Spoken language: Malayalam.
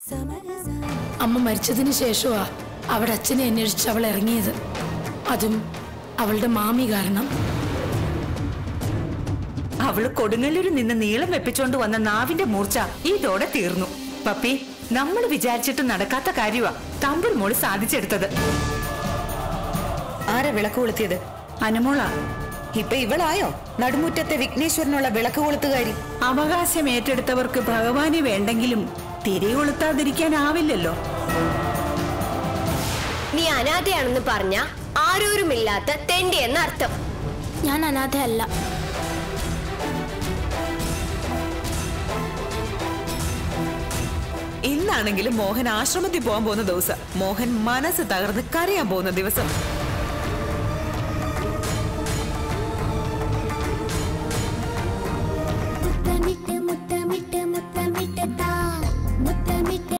അമ്മ മരിച്ചതിന് ശേഷമാ അവിടെ അച്ഛനെ അന്വേഷിച്ച് അവൾ ഇറങ്ങിയത് അതും അവളുടെ മാമി കാരണം അവള് കൊടുങ്ങല്ലൂരിൽ നിന്ന് നീളം വെപ്പിച്ചോണ്ട് വന്ന നാവിന്റെ മൂർച്ച ഇതോടെ തീർന്നു പപ്പി നമ്മൾ വിചാരിച്ചിട്ട് നടക്കാത്ത കാര്യമാ തമ്പിൽ മോള് സാധിച്ചെടുത്തത് ആരാ വിളക്ക് കൊളുത്തിയത് അനുമോള ഇപ്പൊ ഇവളായോ നടുമുറ്റത്തെ വിഘ്നേശ്വരനുള്ള വിളക്ക് കൊളുത്തുകാരി അവകാശം ഏറ്റെടുത്തവർക്ക് ഭഗവാനെ വേണ്ടെങ്കിലും തിരികൊളുത്താതിരിക്കാനാവില്ലല്ലോ നീ അനാഥയാണെന്ന് പറഞ്ഞ ആരോരുമില്ലാത്ത തെണ്ടി എന്ന അർത്ഥം ഞാൻ അനാഥയല്ല ഇന്നാണെങ്കിലും മോഹൻ ആശ്രമത്തിൽ പോകാൻ പോകുന്ന ദിവസം മോഹൻ മനസ്സ് തകർന്ന് കരയാൻ പോകുന്ന ദിവസം